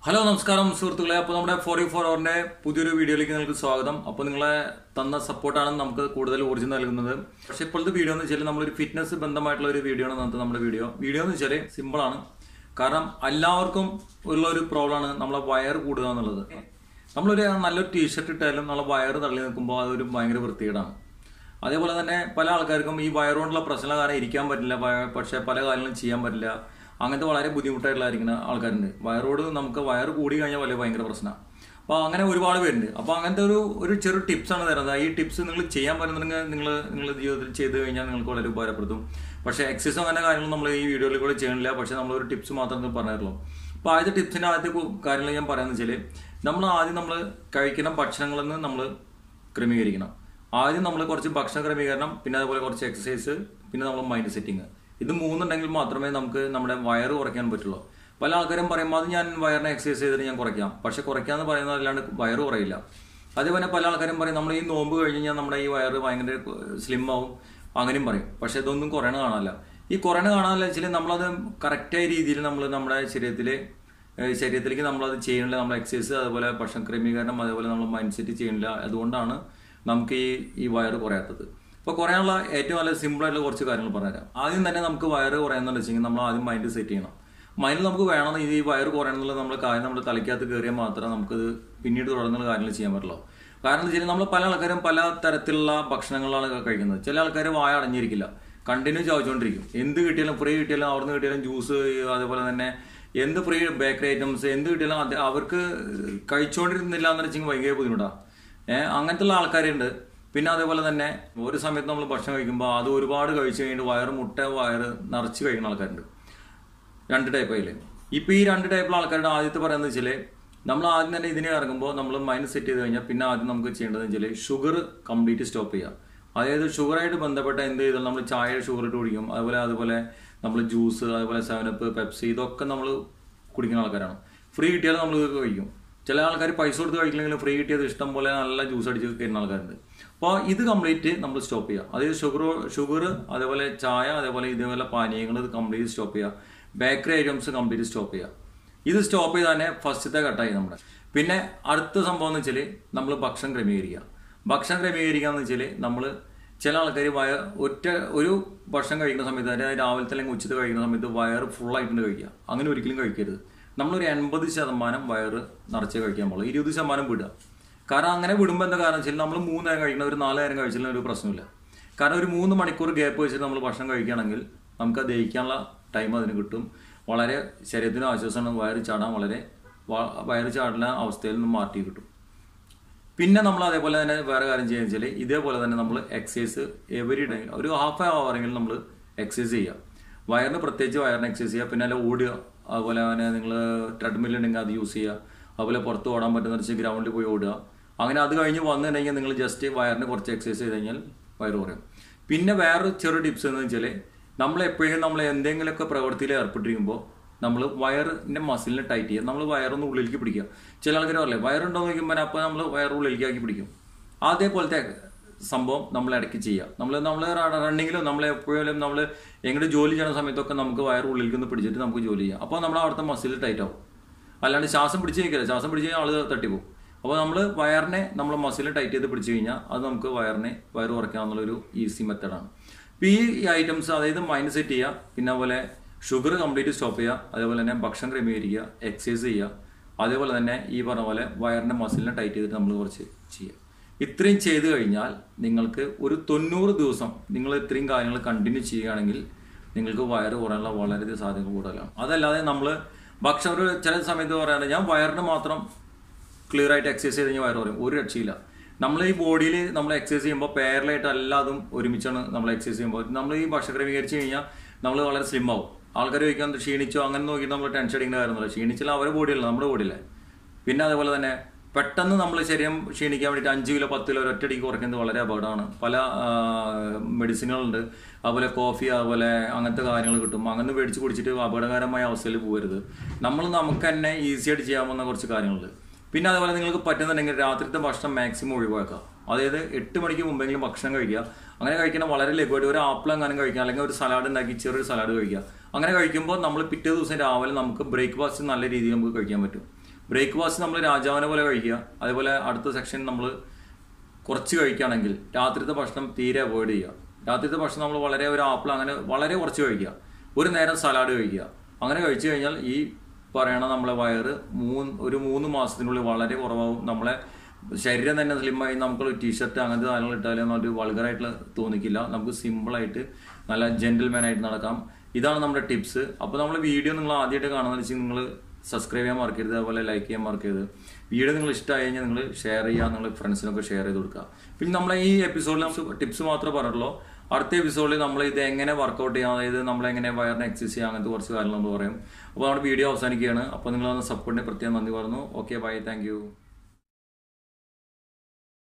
hello നമസ്കാരം സുഹൃത്തുക്കളെ അപ്പോൾ നമ്മുടെ ഫോർട്ടി ഫോർ അവറിന്റെ പുതിയൊരു വീഡിയോയിലേക്ക് നിങ്ങൾക്ക് സ്വാഗതം അപ്പോൾ നിങ്ങളെ തന്ന സപ്പോർട്ടാണ് നമുക്ക് കൂടുതൽ ഊർജ്ജം നൽകുന്നത് പക്ഷെ ഇപ്പോഴത്തെ വീഡിയോ എന്ന് വെച്ചാൽ നമ്മളൊരു ഫിറ്റ്നസ് ബന്ധമായിട്ടുള്ള ഒരു വീഡിയോ ആണ് ഇന്നത്തെ നമ്മുടെ വീഡിയോ വീഡിയോ എന്ന് വെച്ചാൽ സിമ്പിളാണ് കാരണം എല്ലാവർക്കും ഉള്ള ഒരു പ്രോബ്ലമാണ് നമ്മളെ വയർ കൂടുക എന്നുള്ളത് നമ്മളൊരു നല്ലൊരു ടീഷർട്ട് ഇട്ടാലും നമ്മളെ വയർ തള്ളി നിൽക്കുമ്പോൾ അതൊരു ഭയങ്കര വൃത്തികേടാണ് അതേപോലെ തന്നെ പല ആൾക്കാർക്കും ഈ വയറുകൊണ്ടുള്ള പ്രശ്നം കാരണം ഇരിക്കാൻ പറ്റില്ല വയ- പക്ഷേ പല കാര്യങ്ങളും ചെയ്യാൻ പറ്റില്ല അങ്ങനത്തെ വളരെ ബുദ്ധിമുട്ടായിട്ടുള്ളായിരിക്കുന്ന ആൾക്കാരുണ്ട് വയറോട് നമുക്ക് വയറ് കൂടി കഴിഞ്ഞാൽ വലിയ ഭയങ്കര പ്രശ്നമാണ് അപ്പോൾ അങ്ങനെ ഒരുപാട് പേരുണ്ട് അപ്പോൾ അങ്ങനത്തെ ഒരു ഒരു ചെറു ടിപ്സാണ് തരുന്നത് ഈ ടിപ്സ് നിങ്ങൾ ചെയ്യാൻ പറ്റുന്നുണ്ടെങ്കിൽ നിങ്ങൾ നിങ്ങൾ ജീവിതത്തിൽ ചെയ്ത് കഴിഞ്ഞാൽ നിങ്ങൾക്ക് വളരെ ഉപകാരപ്പെടുത്തും പക്ഷേ എക്സസൈസും അങ്ങനെ കാര്യങ്ങളും നമ്മൾ ഈ വീഡിയോയിൽ കൂടെ ചെയ്യണില്ല പക്ഷേ നമ്മളൊരു ടിപ്സ് മാത്രമേ പറഞ്ഞുള്ളൂ അപ്പോൾ ആദ്യത്തെ ടിപ്സിൻ്റെ ആദ്യത്തെ കു- കാര്യങ്ങൾ ഞാൻ പറയാമെന്ന് വെച്ചാൽ നമ്മൾ ആദ്യം നമ്മൾ കഴിക്കുന്ന ഭക്ഷണങ്ങളിൽ നിന്ന് നമ്മൾ ക്രമീകരിക്കണം ആദ്യം നമ്മൾ കുറച്ച് ഭക്ഷണ ക്രമീകരണം പിന്നെ അതുപോലെ കുറച്ച് എക്സസൈസ് പിന്നെ നമ്മൾ മൈൻഡ് സെറ്റിംഗ് ഇത് മൂന്നുണ്ടെങ്കിൽ മാത്രമേ നമുക്ക് നമ്മുടെ വയറ് കുറയ്ക്കാൻ പറ്റുള്ളൂ പല ആൾക്കാരും പറയുമ്പോൾ അത് ഞാൻ വയറിനെ എക്സസൈസ് ചെയ്തിട്ട് ഞാൻ കുറയ്ക്കാം പക്ഷെ കുറയ്ക്കാന്ന് പറയുന്നത് അല്ലാണ്ട് വയറ് കുറയില്ല അതേപോലെ പല ആൾക്കാരും പറയും നമ്മൾ ഈ നോമ്പ് കഴിഞ്ഞ് കഴിഞ്ഞാൽ നമ്മുടെ ഈ വയറ് ഭയങ്കര സ്ലിം ആവും അങ്ങനെയും പറയും പക്ഷെ ഇതൊന്നും കുറയണ കാണാനില്ല ഈ കുറയണ കാണാനില്ല വെച്ചാൽ നമ്മളത് കറക്റ്റായ രീതിയിൽ നമ്മൾ നമ്മുടെ ശരീരത്തിൽ ഏഹ് ശരീരത്തിലേക്ക് നമ്മളത് ചെയ്യണില്ല നമ്മൾ എക്സസൈസ് അതുപോലെ ഭക്ഷണ ക്രമീകരണം അതേപോലെ നമ്മൾ മൈൻഡ് സെറ്റ് ചെയ്യണില്ല അതുകൊണ്ടാണ് നമുക്ക് ഈ ഈ വയറ് കുറയാത്തത് അപ്പോൾ കുറയാനുള്ള ഏറ്റവും നല്ല സിമ്പിൾ ആയിട്ടുള്ള കുറച്ച് കാര്യങ്ങൾ പറഞ്ഞുതരാം ആദ്യം തന്നെ നമുക്ക് വയറ് കുറയാന്ന് വെച്ചെങ്കിൽ നമ്മൾ ആദ്യം മൈൻഡ് സെറ്റ് ചെയ്യണം മൈൻഡിൽ നമുക്ക് വേണം ഇത് ഈ വയറ് കുറയണം എന്നുള്ള നമ്മൾ കാര്യം നമ്മുടെ തലയ്ക്കകത്ത് കയറിയാൽ മാത്രമേ നമുക്കത് പിന്നീട് തുടർന്നുള്ള കാര്യങ്ങൾ ചെയ്യാൻ പറ്റുള്ളൂ കാരണം എന്ന് വെച്ചാൽ നമ്മൾ പല ആൾക്കാരും പല തരത്തിലുള്ള ഭക്ഷണങ്ങളാണ് കഴിക്കുന്നത് ചില ആൾക്കാർ വായ അടഞ്ഞിരിക്കില്ല കണ്ടിന്യൂ ചോദിച്ചുകൊണ്ടിരിക്കും എന്ത് കിട്ടിയാലും ഫ്രീ കിട്ടിയാലും അവിടുന്ന് കിട്ടിയാലും ജ്യൂസ് അതേപോലെ തന്നെ എന്ത് ഫ്രീ ബേക്കറി ഐറ്റംസ് എന്ത് കിട്ടിയാലും അത് അവർക്ക് കഴിച്ചുകൊണ്ടിരുന്നില്ല എന്ന് വെച്ചെങ്കിൽ ഭയങ്കര ബുദ്ധിമുട്ടാണ് ഏഹ് അങ്ങനത്തെ ഉള്ള ആൾക്കാരുണ്ട് പിന്നെ അതേപോലെ തന്നെ ഒരു സമയത്ത് നമ്മൾ ഭക്ഷണം കഴിക്കുമ്പോൾ അത് ഒരുപാട് കഴിച്ചു കഴിഞ്ഞിട്ട് വയറ് മുട്ട വയറ് നിറച്ച് കഴിക്കുന്ന ആൾക്കാരുണ്ട് രണ്ട് ടൈപ്പ് അതിൽ ഇപ്പൊ ഈ രണ്ട് ടൈപ്പിലുള്ള ആൾക്കാരുടെ ആദ്യത്തെ പറയുന്നത് വെച്ചാല് നമ്മൾ ആദ്യം തന്നെ ഇതിനെ ഇറങ്ങുമ്പോൾ നമ്മൾ മൈൻഡ് സെറ്റ് ചെയ്ത് കഴിഞ്ഞാൽ പിന്നെ ആദ്യം നമുക്ക് ചെയ്യേണ്ടത് വെച്ചാൽ ഷുഗർ കംപ്ലീറ്റ് സ്റ്റോപ്പ് ചെയ്യുക അതായത് ഷുഗറായിട്ട് ബന്ധപ്പെട്ട എന്ത് ചെയ്താൽ നമ്മൾ ചായ ഷുഗർ ഇട്ട് കുടിക്കും അതുപോലെ അതുപോലെ നമ്മൾ ജ്യൂസ് അതുപോലെ സെവനപ്പ് പെപ്സി ഇതൊക്കെ നമ്മൾ കുടിക്കുന്ന ആൾക്കാരാണ് ഫ്രീ കിട്ടിയാൽ നമ്മൾ ഇത് കഴിക്കും ചില ആൾക്കാർ പൈസ കൊടുത്ത് കഴിക്കില്ലെങ്കിൽ ഫ്രീ കിട്ടിയത് ഇഷ്ടം പോലെ നല്ല ജ്യൂസ് അടിച്ച് കയറുന്ന ആൾക്കാരുണ്ട് അപ്പോൾ ഇത് കംപ്ലീറ്റ് നമ്മൾ സ്റ്റോപ്പ് ചെയ്യുക അതായത് ഷുഗർ ഷുഗർ അതേപോലെ ചായ അതേപോലെ ഇതേപോലെ പാനീയങ്ങൾ ഇത് കംപ്ലീറ്റ് സ്റ്റോപ്പ് ചെയ്യുക ബേക്കറി ഐറ്റംസ് കംപ്ലീറ്റ് സ്റ്റോപ്പ് ചെയ്യുക ഇത് സ്റ്റോപ്പ് ചെയ്ത് തന്നെ ഫസ്റ്റത്തെ കട്ടായി നമ്മുടെ പിന്നെ അടുത്ത സംഭവം എന്ന് വെച്ചാൽ നമ്മൾ ഭക്ഷണം ക്രമീകരിക്കുക ഭക്ഷണം ക്രമീകരിക്കുക എന്ന് വെച്ചാൽ നമ്മൾ ചില ആൾക്കാർ വയ ഒറ്റ ഒരു ഭക്ഷണം കഴിക്കുന്ന സമയത്ത് അതായത് രാവിലത്തെ അല്ലെങ്കിൽ ഉച്ചത്തെ കഴിക്കുന്ന സമയത്ത് വയറ് ഫുള്ളായിട്ടുണ്ട് കഴിക്കുക അങ്ങനെ ഒരിക്കലും കഴിക്കരുത് നമ്മളൊരു എൺപത് ശതമാനം വയറ് നിറച്ച് കഴിക്കാൻ പാടുള്ളൂ ഇരുപത് ശതമാനം വിടുക കാരണം അങ്ങനെ വിടുമ്പോൾ എന്താ കാരണം വെച്ചാൽ നമ്മൾ മൂന്ന് നേരം കഴിക്കണം ഒരു നാല് നേരം കഴിച്ചാലും ഒരു പ്രശ്നമില്ല കാരണം ഒരു മൂന്ന് മണിക്കൂർ ഗ്യാപ്പ് വെച്ചിട്ട് നമ്മൾ ഭക്ഷണം കഴിക്കുകയാണെങ്കിൽ നമുക്ക് അത് ദഹിക്കാനുള്ള ടൈം അതിന് കിട്ടും വളരെ ശരീരത്തിന് ആശ്വാസമാണ് വയറ് ചാടാൻ വളരെ വ- വയറ് ചാടുന്ന അവസ്ഥയിൽ നിന്ന് മാറ്റി കിട്ടും പിന്നെ നമ്മൾ അതേപോലെ തന്നെ വേറെ കാര്യം ചെയ്യുക വെച്ചാൽ ഇതേപോലെ തന്നെ നമ്മൾ എക്സസൈസ് എവറി ഡേ ഒരു ഹാഫ് അവറെങ്കിലും നമ്മൾ എക്സസൈസ് ചെയ്യുക വയറിന് പ്രത്യേകിച്ച് വയറിന് എക്സസൈസ് ചെയ്യുക പിന്നെ അല്ല ഓടുക അതുപോലെ തന്നെ നിങ്ങൾ ട്രെഡ്മിൽ ഉണ്ടെങ്കിൽ അത് യൂസ് ചെയ്യുക അതുപോലെ പുറത്ത് ഓടാൻ പറ്റുന്ന വെച്ചാൽ ഗ്രൗണ്ടിൽ പോയി ഓടുക അങ്ങനെ അത് കഴിഞ്ഞ് വന്നിട്ടുണ്ടെങ്കിൽ നിങ്ങൾ ജസ്റ്റ് വയറിന് കുറച്ച് എക്സസൈസ് ചെയ്ത് കഴിഞ്ഞാൽ വയറ് കുറയും പിന്നെ വേറെ ചെറു ടിപ്സ് എന്ന് വെച്ചാൽ നമ്മൾ എപ്പോഴും നമ്മൾ എന്തെങ്കിലുമൊക്കെ പ്രവൃത്തിയിൽ ഏർപ്പെട്ടിരിക്കുമ്പോൾ നമ്മൾ വയറിന്റെ മസിലിനെ ടൈറ്റ് ചെയ്യുക നമ്മൾ വയറൊന്ന് ഉള്ളിലേക്ക് പിടിക്കുക ചില ആൾക്കാർ പറയില്ലേ വയറുണ്ടോ എന്ന് നോക്കുമ്പോൾ അപ്പോൾ നമ്മൾ വയറ് ഉള്ളിലേക്കാക്കി പിടിക്കും അതേപോലത്തെ സംഭവം നമ്മൾ ഇടയ്ക്ക് ചെയ്യുക നമ്മൾ നമ്മൾ റണ്ണിങ്ങിലും നമ്മൾ എപ്പോഴും നമ്മൾ എങ്ങോട്ട് ജോലി ചെയ്യുന്ന സമയത്തൊക്കെ നമുക്ക് വയറ് ഉള്ളിലേക്ക് ഒന്ന് പിടിച്ചിട്ട് നമുക്ക് ജോലി ചെയ്യാം അപ്പോൾ നമ്മൾ അവിടുത്തെ മസിൽ ടൈറ്റ് ആവും അല്ലാണ്ട് ശ്വാസം പിടിച്ച് നിൽക്കില്ല ശ്വാസം പിടിച്ച് കഴിഞ്ഞാൽ ആള് തട്ടിപ്പോവും അപ്പോൾ നമ്മൾ വയറിനെ നമ്മൾ മസിൽ ടൈറ്റ് ചെയ്ത് പിടിച്ചു കഴിഞ്ഞാൽ അത് നമുക്ക് വയറിനെ വയറ് കുറയ്ക്കാന്നുള്ളൊരു ഈസി മെത്തഡാണ് അപ്പോൾ ഈ ഐറ്റംസ് അതായത് മൈൻഡ് സെറ്റ് ചെയ്യുക പിന്നെ അതുപോലെ ഷുഗർ കംപ്ലീറ്റ് സ്റ്റോപ്പ് ചെയ്യുക അതേപോലെ തന്നെ ഭക്ഷണം ക്രമീകരിക്കുക എക്സസൈസ് ചെയ്യുക അതേപോലെ തന്നെ ഈ പറഞ്ഞ പോലെ വയറിൻ്റെ മസിലിനെ ടൈറ്റ് ചെയ്തിട്ട് നമ്മൾ കുറച്ച് ചെയ്യുക ഇത്രയും ചെയ്തു കഴിഞ്ഞാൽ നിങ്ങൾക്ക് ഒരു തൊണ്ണൂറ് ദിവസം നിങ്ങൾ ഇത്രയും കാര്യങ്ങൾ കണ്ടിന്യൂ ചെയ്യുകയാണെങ്കിൽ നിങ്ങൾക്ക് വയറ് കുറയാനുള്ള വളരെയധികം സാധ്യത കൂടുതലാണ് അതല്ലാതെ നമ്മൾ ഭക്ഷണം ഒരു ചില സമയത്ത് പറയുകയാണെങ്കിൽ ഞാൻ വയറിന് മാത്രം ക്ലിയർ ആയിട്ട് എക്സസൈസ് ചെയ്ത് കഴിഞ്ഞാൽ വയറ് കുറയും ഒരു രക്ഷയില്ല നമ്മൾ ഈ ബോഡിയിൽ നമ്മൾ എക്സസൈസ് ചെയ്യുമ്പോൾ പേരലായിട്ട് എല്ലാതും ഒരുമിച്ചാണ് നമ്മൾ എക്സസൈസ് ചെയ്യുമ്പോൾ നമ്മൾ ഈ ഭക്ഷണം ക്രമീകരിച്ച് കഴിഞ്ഞാൽ നമ്മൾ വളരെ സ്ലിം ആവും ആൾക്കാർ ചോദിക്കാൻ ക്ഷീണിച്ചോ അങ്ങനെ നോക്കിയിട്ട് നമ്മൾ ടെൻഷൻ അടിക്കുന്ന കാര്യമൊന്നുമില്ല ക്ഷീണിച്ചാൽ അവരുടെ ബോഡിയല്ല നമ്മുടെ ബോഡിയല്ലേ പിന്നെ അതേപോലെ തന്നെ പെട്ടെന്ന് നമ്മൾ ശരീരം ക്ഷീണിക്കാൻ വേണ്ടിയിട്ട് അഞ്ച് കിലോ പത്ത് കിലോ ഒറ്റയടിക്ക് കുറയ്ക്കുന്നത് വളരെ അപകടമാണ് പല മെഡിസിനുകളുണ്ട് അതുപോലെ കോഫി അതുപോലെ അങ്ങനത്തെ കാര്യങ്ങൾ കിട്ടും അങ്ങനെ മേടിച്ച് കുടിച്ചിട്ട് അപകടകരമായ അവസ്ഥയിൽ പോകരുത് നമ്മൾ നമുക്ക് തന്നെ ഈസി ആയിട്ട് ചെയ്യാവുന്ന കുറച്ച് കാര്യങ്ങളുണ്ട് പിന്നെ അതുപോലെ നിങ്ങൾക്ക് പറ്റുന്നുണ്ടെങ്കിൽ രാത്രിത്തെ ഭക്ഷണം മാക്സിമം ഒഴിവാക്കുക അതായത് എട്ട് മണിക്ക് മുമ്പെങ്കിലും ഭക്ഷണം കഴിക്കുക അങ്ങനെ കഴിക്കണം വളരെ ലഘുവായിട്ട് ഒരു ആപ്പിൾ എങ്ങാനും കഴിക്കുക അല്ലെങ്കിൽ ഒരു സലാഡ് ഉണ്ടാക്കി ചെറിയൊരു സലാഡ് കഴിക്കുക അങ്ങനെ കഴിക്കുമ്പോൾ നമ്മൾ പിറ്റേ ദിവസം രാവിലെ നമുക്ക് ബ്രേക്ക്ഫാസ്റ്റ് നല്ല രീതിയിൽ നമുക്ക് കഴിക്കാൻ പറ്റും ബ്രേക്ക്ഫാസ്റ്റ് നമ്മൾ രാജാവിനെ പോലെ കഴിക്കുക അതേപോലെ അടുത്ത സെക്ഷൻ നമ്മൾ കുറച്ച് കഴിക്കുകയാണെങ്കിൽ രാത്രിത്തെ ഭക്ഷണം തീരെ അവോയ്ഡ് ചെയ്യുക രാത്രിത്തെ ഭക്ഷണം നമ്മൾ വളരെ ഒരു ആപ്പിൾ അങ്ങനെ വളരെ കുറച്ച് കഴിക്കുക ഒരു നേരം സലാഡ് കഴിക്കുക അങ്ങനെ കഴിച്ചു കഴിഞ്ഞാൽ ഈ പറയണ നമ്മളെ വയറ് മൂന്ന് ഒരു മൂന്ന് മാസത്തിനുള്ളിൽ വളരെ കുറവാകും നമ്മളെ ശരീരം തന്നെ സ്ലിമ്മായി നമുക്ക് ടീഷർട്ട് അങ്ങനത്തെ സാധനങ്ങൾ ഇട്ടാലും ഒരു വൾഗറായിട്ട് തോന്നിക്കില്ല നമുക്ക് സിമ്പിളായിട്ട് നല്ല ജെന്റിൽമാൻ ആയിട്ട് നടക്കാം ഇതാണ് നമ്മുടെ ടിപ്സ് അപ്പോൾ നമ്മൾ വീഡിയോ നിങ്ങൾ ആദ്യമായിട്ട് കാണുന്നത് വെച്ചാൽ നിങ്ങൾ സബ്സ്ക്രൈബ് ചെയ്യാൻ മറക്കരുത് അതുപോലെ ലൈക്ക് ചെയ്യാൻ മറക്കരുത് വീഡിയോ നിങ്ങൾ ഇഷ്ടമായി കഴിഞ്ഞാൽ നിങ്ങൾ ഷെയർ ചെയ്യുക നിങ്ങൾ ഫ്രണ്ട്സിനൊക്കെ ഷെയർ ചെയ്ത് കൊടുക്കുക പിന്നെ നമ്മളെ ഈ എപ്പിസോഡിൽ നമുക്ക് ടിപ്സ് മാത്രമേ പറഞ്ഞുള്ളൂ അടുത്ത എപ്പിസോഡിൽ നമ്മൾ ഇത് എങ്ങനെ വർക്കൗട്ട് ചെയ്യാം അതായത് നമ്മൾ എങ്ങനെ വയറിനെ എക്സസൈസ് ചെയ്യാം അങ്ങനത്തെ കുറച്ച് കാര്യങ്ങൾ നമ്മൾ പറയും അപ്പോൾ നമ്മുടെ വീഡിയോ അവസാനിക്കുകയാണ് അപ്പോൾ നിങ്ങൾ സപ്പോർട്ടിന് പ്രത്യേകം നന്ദി പറഞ്ഞു ഓക്കെ ബൈ താങ്ക്